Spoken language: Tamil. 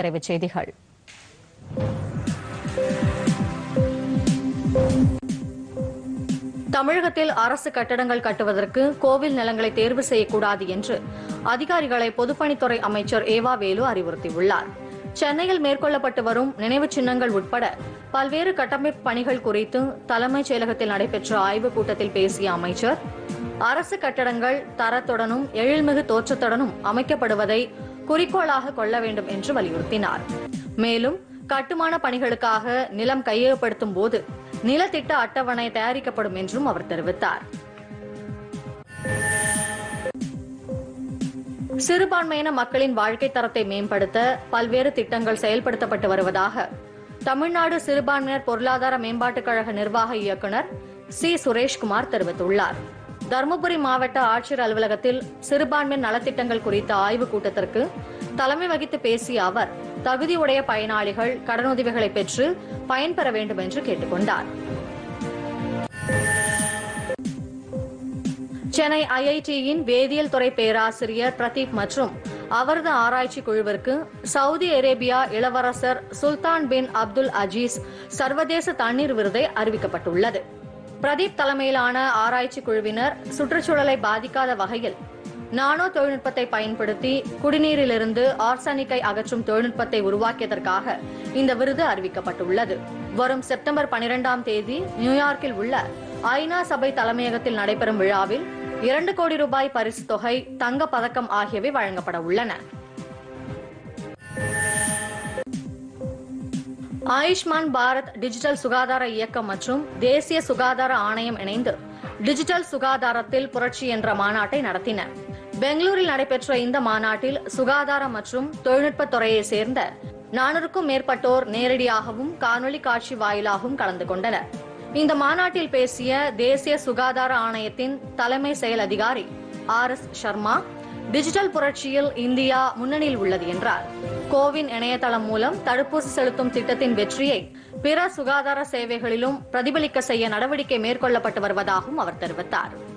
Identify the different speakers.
Speaker 1: விரைவுச் செய்திகள் தமிழகத்தில் அரசு கட்டடங்கள் கட்டுவதற்கு கோவில் நிலங்களை தேர்வு செய்யக்கூடாது என்று அதிகாரிகளை பொதுப்பணித்துறை அமைச்சர் ஏவா வேலு அறிவுறுத்தியுள்ளார் சென்னையில் மேற்கொள்ளப்பட்டு வரும் நினைவுச் சின்னங்கள் உட்பட பல்வேறு கட்டமைப்பு பணிகள் குறித்து தலைமைச் செயலகத்தில் நடைபெற்ற ஆய்வுக் கூட்டத்தில் பேசிய அமைச்சர் அரசு கட்டடங்கள் தரத்துடனும் எழில்மிகு தோற்றத்துடனும் அமைக்கப்படுவதை குறிக்கோளாக கொள்ள வேண்டும் என்று வலியுறுத்தினார் மேலும் கட்டுமான பணிகளுக்காக நிலம் கையகப்படுத்தும் போது நிலத்திட்ட அட்டவணை தயாரிக்கப்படும் என்றும் அவர் தெரிவித்தார் சிறுபான்மையின மக்களின் வாழ்க்கை தரத்தை மேம்படுத்த பல்வேறு திட்டங்கள் செயல்படுத்தப்பட்டு வருவதாக தமிழ்நாடு சிறுபான்மையினர் பொருளாதார மேம்பாட்டுக் கழக நிர்வாக இயக்குநர் சி சுரேஷ்குமார் தெரிவித்துள்ளார் தருமபுரி மாவட்ட ஆட்சியர் அலுவலகத்தில் சிறுபான்மையினர் நலத்திட்டங்கள் குறித்த ஆய்வுக் கூட்டத்திற்கு தலைமை வகித்து பேசிய அவர் தகுதியுடைய பயனாளிகள் கடனுதவிகளை பெற்று பயன்பெற வேண்டும் என்று கேட்டுக் கொண்டார் சென்னை ஐஐடியின் வேதியியல் துறை பேராசிரியர் பிரதீப் மற்றும் அவரது ஆராய்ச்சி குழுவிற்கு சவுதி அரேபியா இளவரசர் சுல்தான் பின் அப்துல் அஜீஸ் சர்வதேச தண்ணீர் விருதை அறிவிக்கப்பட்டுள்ளது பிரதீப் தலைமையிலான ஆராய்ச்சி குழுவினர் சுற்றுச்சூழலை பாதிக்காத வகையில் நானோ தொழில்நுட்பத்தை பயன்படுத்தி குடிநீரிலிருந்து ஆர்சனிக்கை அகற்றும் தொழில்நுட்பத்தை உருவாக்கியதற்காக இந்த விருது அறிவிக்கப்பட்டுள்ளது வரும் செப்டம்பர் பனிரெண்டாம் தேதி நியூயார்க்கில் உள்ள ஐநா சபை தலைமையகத்தில் நடைபெறும் விழாவில் இரண்டு கோடி ரூபாய் பரிசு தொகை தங்க பதக்கம் ஆகியவை வழங்கப்பட உள்ளன ஆயுஷ்மான் பாரத் டிஜிட்டல் சுகாதார இயக்கம் மற்றும் தேசிய சுகாதார ஆணையம் இணைந்து டிஜிட்டல் சுகாதாரத்தில் புரட்சி என்ற மாநாட்டை நடத்தின பெங்களூரில் நடைபெற்ற இந்த மாநாட்டில் சுகாதார மற்றும் தொழில்நுட்பத் துறையை சேர்ந்த நானூறுக்கும் மேற்பட்டோர் நேரடியாகவும் காணொலி காட்சி வாயிலாகவும் கலந்து கொண்டனர் இந்த மாநாட்டில் பேசிய தேசிய சுகாதார ஆணையத்தின் தலைமை செயல் அதிகாரி ஆர் எஸ் சர்மா டிஜிட்டல் புரட்சியில் இந்தியா முன்னணியில் உள்ளது என்றார் கோவின் இணையதளம் மூலம் தடுப்பூசி செலுத்தும் திட்டத்தின் வெற்றியை பிற சுகாதார சேவைகளிலும் பிரதிபலிக்க செய்ய நடவடிக்கை மேற்கொள்ளப்பட்டு வருவதாகவும் அவர் தெரிவித்தார்